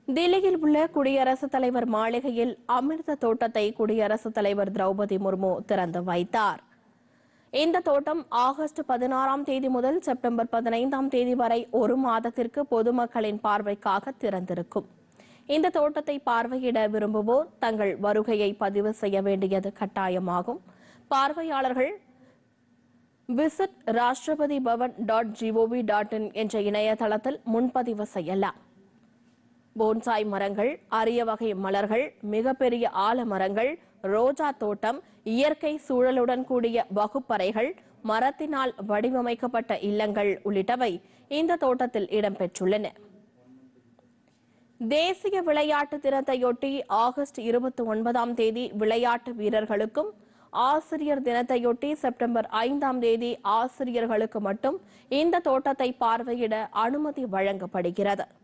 தில்லியில் உள்ள குடியரசுத் தலைவர் மாளிகையில் அமிர்த தோட்டத்தை குடியரசுத் தலைவர் திரௌபதி முர்மு திறந்து வைத்தார் இந்த தோட்டம் ஆகஸ்ட் பதினாறாம் தேதி முதல் செப்டம்பர் பதினைந்தாம் தேதி வரை ஒரு மாதத்திற்கு பொதுமக்களின் பார்வைக்காக திறந்திருக்கும் இந்த தோட்டத்தை பார்வையிட விரும்புவோர் தங்கள் வருகையை பதிவு செய்ய வேண்டியது கட்டாயமாகும் பார்வையாளர்கள் visit Rashtrapati Bhavan dot G O V dot in என்ற இணையதளத்தில் முன்பதிவு செய்யலாம் போன்சாய் மரங்கள் அரிய வகை மலர்கள் மிகப்பெரிய ஆலமரங்கள் ரோஜா தோட்டம் இயற்கை சூழலுடன் கூடிய வகுப்பறைகள் மரத்தினால் வடிவமைக்கப்பட்ட இல்லங்கள் உள்ளிட்டவை இந்த தோட்டத்தில் இடம்பெற்றுள்ளன தேசிய விளையாட்டு தினத்தையொட்டி ஆகஸ்ட் இருபத்தி ஒன்பதாம் தேதி விளையாட்டு வீரர்களுக்கும் ஆசிரியர் தினத்தையொட்டி செப்டம்பர் ஐந்தாம் தேதி ஆசிரியர்களுக்கு மட்டும் இந்த தோட்டத்தை பார்வையிட அனுமதி வழங்கப்படுகிறது